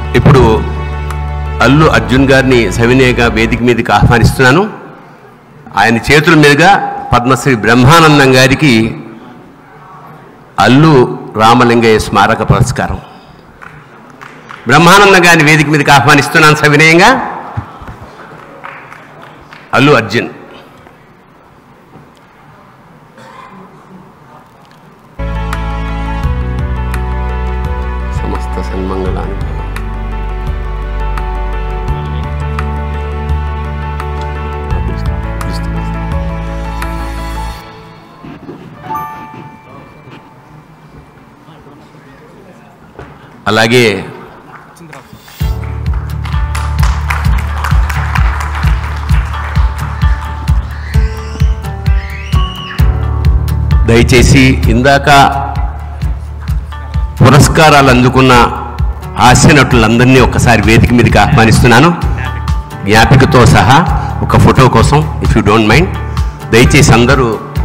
ఇప్పుడు అల్లు అర్జున్ గారిని సవినయగా వేదిక మీదకి ఆహ్వానిస్తున్నాను ఆయన చేతుల మీదుగా పద్మశ్రీ బ్రహ్మానందం గారికి అల్లు రామలింగయ్య స్మారక పురస్కారం బ్రహ్మానందం గారిని వేదిక మీదకి ఆహ్వానిస్తున్నాను సవినయంగా అల్లు అర్జున్ సమస్త సన్మంగళాన్ని అలాగే దయచేసి ఇందాక పురస్కారాలు అందుకున్న హాస్య నటులందరినీ ఒకసారి వేదిక మీదకి ఆహ్వానిస్తున్నాను జ్ఞాపికతో సహా ఒక ఫోటో కోసం ఇఫ్ యూ డోంట్ మైండ్ దయచేసి అందరూ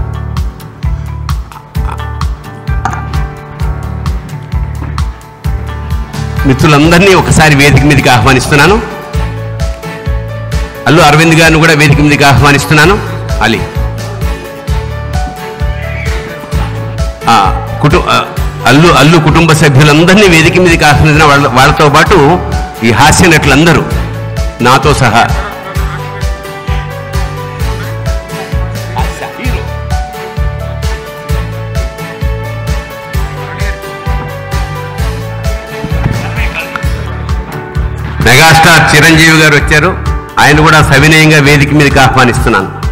మిత్రులందరినీ ఒకసారి వేదిక మీదకి ఆహ్వానిస్తున్నాను అల్లు అరవింద్ గారిని కూడా వేదిక మీదకి ఆహ్వానిస్తున్నాను అలీ ఆ, కుటు ఆ, అల్లు అల్లు కుటుంబ సభ్యులందరినీ వేదిక మీదకి ఆహ్వానించిన వాళ్ళ వాళ్ళతో పాటు ఈ హాస్య నటులందరూ నాతో సహా మెగాస్టార్ చిరంజీవి గారు వచ్చారు ఆయన కూడా సవినయంగా వేదిక మీదకి ఆహ్వానిస్తున్నాను